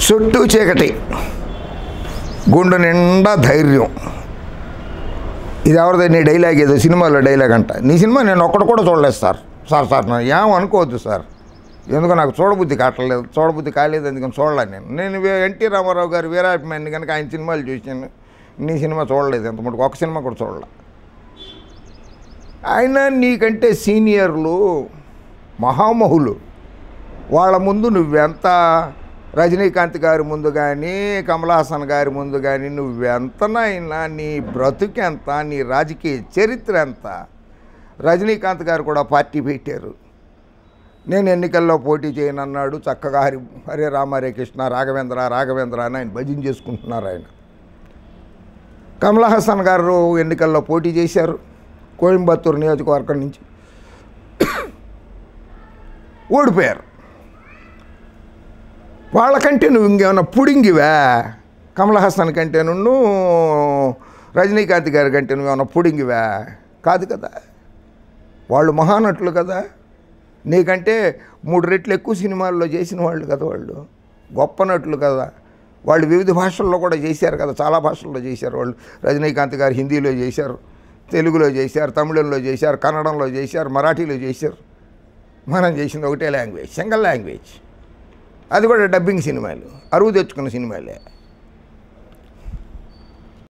చుట్టూ చీకటి గుండె నిండా ధైర్యం ఇది ఎవరిది నీ డైలాగ్ ఏదో సినిమాలో డైలాగ్ అంట నీ సినిమా నేను ఒక్కడు కూడా చూడలేదు సార్ సార్ సార్ నా ఏం అనుకోవద్దు సార్ ఎందుకు నాకు చూడబుద్ధి కావట్లేదు చూడబుద్ధి కాలేదు అందుకని చూడలేదు నేను నేను వే- ఎన్టీ రామారావు గారు వీరాభిమాని కనుక ఆయన సినిమాలు చూశాను నీ సినిమా చూడలేదు ఎంత మటుకు ఒక సినిమా కూడా చూడలే ఆయన నీకంటే సీనియర్లు మహామహులు వాళ్ళ ముందు నువ్వెంత రజనీకాంత్ గారి ముందు కానీ కమల్ హాసన్ గారి ముందు కానీ నువ్వెంతనైనా నీ బ్రతుకెంత నీ రాజకీయ చరిత్ర ఎంత రజనీకాంత్ గారు కూడా పార్టీ పెట్టారు నేను ఎన్నికల్లో పోటీ చేయనన్నాడు చక్కగా హరి హరే రామ హరే కృష్ణ రాఘవేంద్ర రాఘవేంద్ర అని ఆయన భజన చేసుకుంటున్నారు ఆయన కమల్ హాసన్ గారు ఎన్నికల్లో పోటీ చేశారు కోయంబత్తూరు నియోజకవర్గం నుంచి ఓడిపోయారు వాళ్ళకంటే నువ్వు ఇంకేమన్నా పుడింగివా కమల్ హాసన్ కంటే నువ్వు రజనీకాంత్ గారి కంటే నువ్వేమన్నా పుడింగివా కాదు కదా వాళ్ళు మహానటులు కదా నీకంటే మూడు రెట్లు ఎక్కువ సినిమాల్లో చేసిన వాళ్ళు కదా వాళ్ళు గొప్ప నటులు కదా వాళ్ళు వివిధ భాషల్లో కూడా చేశారు కదా చాలా భాషల్లో చేశారు వాళ్ళు రజనీకాంత్ గారు హిందీలో చేశారు తెలుగులో చేశారు తమిళంలో చేశారు కన్నడంలో చేశారు మరాఠీలో చేశారు మనం చేసింది ఒకటే లాంగ్వేజ్ సింగిల్ లాంగ్వేజ్ అది కూడా డబ్బింగ్ సినిమాలు అరువు తెచ్చుకున్న సినిమాలే